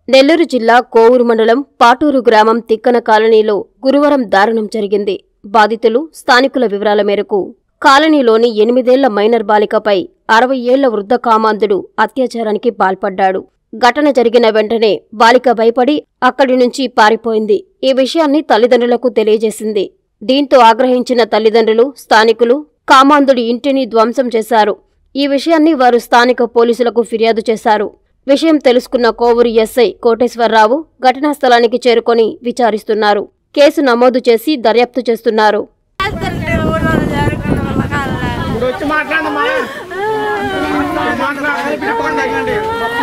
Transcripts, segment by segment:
నెల్లూరు జిల్లా కోవూరు మండలం పాటూరు గ్రామం తిక్కన కాలనీలో గురువారం దారుణం జరిగింది బాధితులు స్థానికుల వివరాల మేరకు కాలనీలోని ఎనిమిదేళ్ల మైనర్ బాలికపై అరవై ఏళ్ల వృద్ధ కామాంధుడు అత్యాచారానికి పాల్పడ్డాడు ఘటన జరిగిన వెంటనే బాలిక భయపడి అక్కడి నుంచి పారిపోయింది ఈ విషయాన్ని తల్లిదండ్రులకు తెలియజేసింది దీంతో ఆగ్రహించిన తల్లిదండ్రులు స్థానికులు కామాంధుడి ఇంటిని ధ్వంసం చేశారు ఈ విషయాన్ని వారు స్థానిక పోలీసులకు ఫిర్యాదు చేశారు విషయం తెలుసుకున్న కోవూరు ఎస్ఐ కోటేశ్వరరావు ఘటనా స్థలానికి చేరుకొని విచారిస్తున్నారు కేసు నమోదు చేసి దర్యాప్తు చేస్తున్నారు ఇప్పుడు వచ్చి మాట్లాడమ్మా మాట్లాడాలి పిలపండి తగ్గండి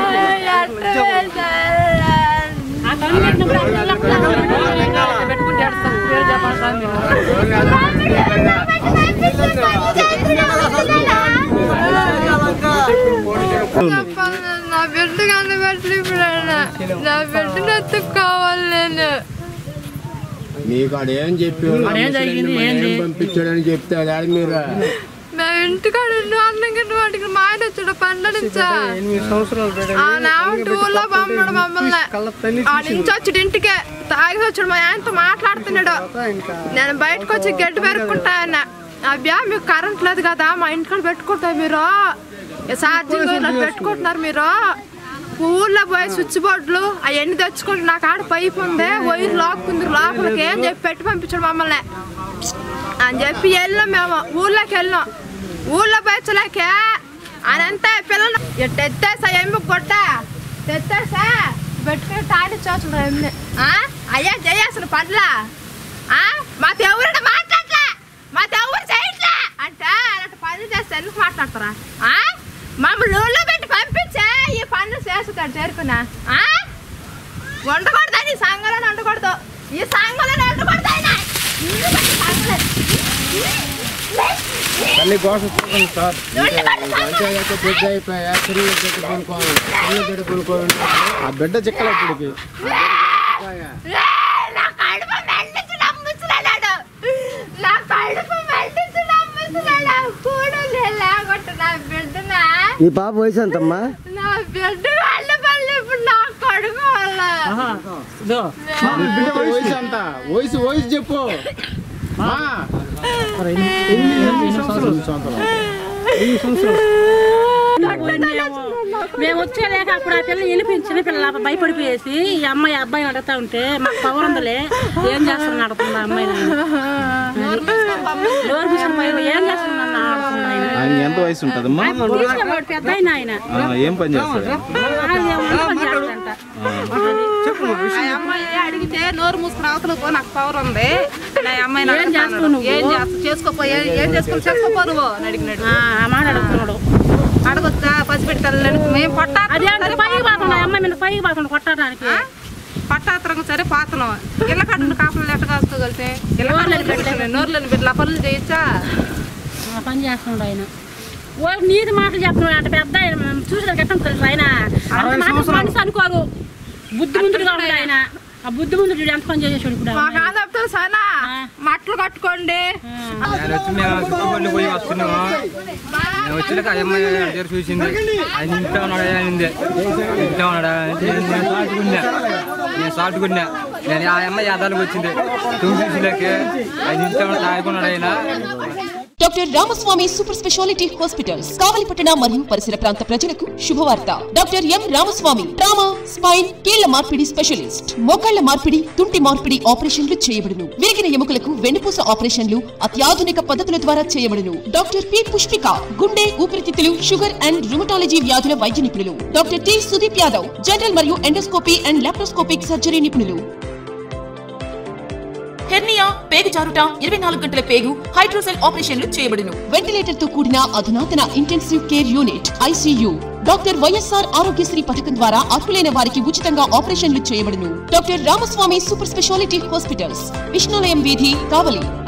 నా బిడ్డ కనబెట్టి ఇప్పుడు నా బిడ్డను ఎత్తుక్కోవాలి నేను మీకు ఆడ ఏం చెప్పాడు ఏం పంపించాడని చెప్తే అది మీరు మేము ఇంటికాడ ఉండి అన్నం గిట్ట వాటికి మా ఆయన వచ్చాడు పండ్ల నుంచా ఆ నావంటి ఊళ్ళో పంపడు మమ్మల్ని ఆ నుంచి వచ్చాడు ఇంటికే తాగి వచ్చాడు మా ఆయనతో మాట్లాడుతున్నాడు నేను బయటకు వచ్చి గడ్డి పెరుక్కుంటా ఆయన అబ్బా మీకు కరెంట్ లేదు కదా మా ఇంటికాడ పెట్టుకుంటా మీరు ఛార్జింగ్ ఇలా పెట్టుకుంటున్నారు మీరు ఊళ్ళో పోయి స్విచ్ బోర్డులు అవన్నీ తెచ్చుకుంటే నాకు ఆడ పైపు ఉంది వైర్ లాక్కుంది లోపలికి ఏం చెప్పి పెట్టి పంపించాడు మమ్మల్ని అని చెప్పి వెళ్ళాం మేము ఊళ్ళోకి వెళ్ళాం ఊళ్ళో పోయచ్చలేకే అని అంతే పిల్లలు ఇట్ట ఎత్తేసా ఎమ్మి కొట్ట తెత్తేసా పెట్టుకుని తాడిచ్చోచ్చు ఎమ్మి అయ్యా చేయాల్సిన పట్ల మాతో ఎవరు మాట్లాడలే మాతో ఎవరు చేయట్లే అంటే అలాంటి పనులు చేస్తే ఎందుకు మాట్లాడతారా ఆ? మమ్మల్ని ఊళ్ళో పెట్టి పంపించే ఈ పనులు చేస్తాడు చేరుకున్నా వండకూడదు ఈ సంఘంలో వండకూడదు ఈ సంఘంలో వండకూడదు ఆయన తల్లి గోష చూడండి సార్ పంచాయతీ బిడ్డ అయిపోయా చిన్న బిడ్డ కొనుక్కోవాలి చిన్న బిడ్డ కొనుక్కోవాలి ఆ బిడ్డ చిక్కలు అప్పటికి నా కడుపు మెండించి నమ్ముతున్నాడు నా కడుపు మెండించి నమ్ముతున్నాడు కూడా లేకొట్టు నా బిడ్డన ఈ పాప వయసు ఎంతమ్మా నా బిడ్డ వాళ్ళ పళ్ళు ఇప్పుడు నా కడుపు వల్ల నీ బిడ్డ వయసు అంత వయసు వయసు చెప్పు ఆ. మేము వచ్చేలేక అప్పుడు ఆ పిల్ల వెళ్ళిపోయింది చిన్నపిల్ల భయపడిపోయేసి ఈ అమ్మాయి అబ్బాయిని అడుగుతా ఉంటే మాకు పవర్ ఉందలే ఏం చేస్తున్నా అడుగుతుంది ఆ అమ్మాయిని డోర్ మూసుకొని పోయి, ఏం చేస్తున్నా అడుగుతుంది ఆయన ఆయన ఎంత వయసు ఉంటుందమ్మా తీసుకెళ్ళాడు పెద్ద ఆయన ఆయన ఆ, ఏం పని చేస్తాడు ఆయన ఏమో పని చేస్తాడంట. ఆ అమ్మాయి అడిగితే నోరు మూసుకుని అవతల పో నాకు పవర్ ఉంది నా అమ్మాయి ఏం చేస్తావు నువ్వు? ఏం చేస్తావు చేసుకోపో ఏ- ఏం చేసుకుని చేసుకోపో నువ్వు అని అడిగినాడు ఆ, ఆ మాట అడుగుతున్నాడు అడగొచ్చా పసిపెట్టి తల్లని మేము పట్టా అదే అంటే పైకి పోకుండా అమ్మాయి మీద పైకి పోకుండా కొట్టడానికి పట్టాత్రంగా సరే పాతను ఇళ్ళ కట్టుకుని కాపులు ఎట్ట కాసుకోగలితే ఇళ్ళ కట్టుకుని నోర్లని పెట్టి పనులు చేయొచ్చా ఆ పని చేస్తున్నాడు ఆయన ఓ నీది మాటలు చెప్తున్నాడు అంటే పెద్ద ఆయన మనం చూసిన గట్టం తెలుసు ఆయన అంత మాట మనిషి అనుకోరు బుద్ధి ముందుగా ఉన్నాడు ఆయన ఆ బుద్ధి ముందు చూడు ఎంత పని చేసేసాడు ఇప్పుడు ఆ మా అమ్మాయి. కాదు సానా మట్టలు కట్టుకోండి నేను వచ్చి మేము సుబ్బపల్లి పోయి వస్తున్నాము నేను వచ్చినాక ఆ అమ్మాయి దగ్గర చూసింది ఆయన ఇంట్లో ఉన్నాడు అనింది ఇంట్లో ఉన్నాడా అంటే నేను సాటుకున్నా నేను సాటుకున్నా నేను ఆ అమ్మాయి యాదాలకు వచ్చింది చూసిలేక ఆయన ఇంట్లో ఉన్న తాగుకున్నాడు ఆయన doctor Ramaswamy super speciality hospitals కావలిపట్టణ మరియు పరిసర ప్రాంత ప్రజలకు శుభవార్త doctor M Ramaswamy trauma spine కీళ్ల మార్పిడి స్పెషలిస్ట్ మోకాళ్ల మార్పిడి తుంటి మార్పిడి ఆపరేషన్లు చేయబడును విరిగిన ఎముకలకు వెన్నుపూస ఆపరేషన్లు అత్యాధునిక పద్ధతుల ద్వారా చేయబడును డాక్టర్ పి పుష్పిక గుండె ఊపిరితిత్తులు షుగర్ అండ్ రుమటాలజీ వ్యాధుల వైద్య నిపుణులు doctor T Sudeep Yadav general మరియు ఎండోస్కోపీ అండ్ లాప్రోస్కోపిక్ సర్జరీ నిపుణులు హెర్నియా పేగు జారుట ఇరవై నాలుగు గంటల పేగు హైడ్రోసెల్ ఆపరేషన్లు చేయబడును వెంటిలేటర్ తో కూడిన అధునాతన intensive care unit ICU doctor YSR Aarogyasri పథకం ద్వారా అర్హులైన వారికి ఉచితంగా ఆపరేషన్లు చేయబడును doctor Ramaswamy super speciality hospitals Vishnulayam వీధి కావలి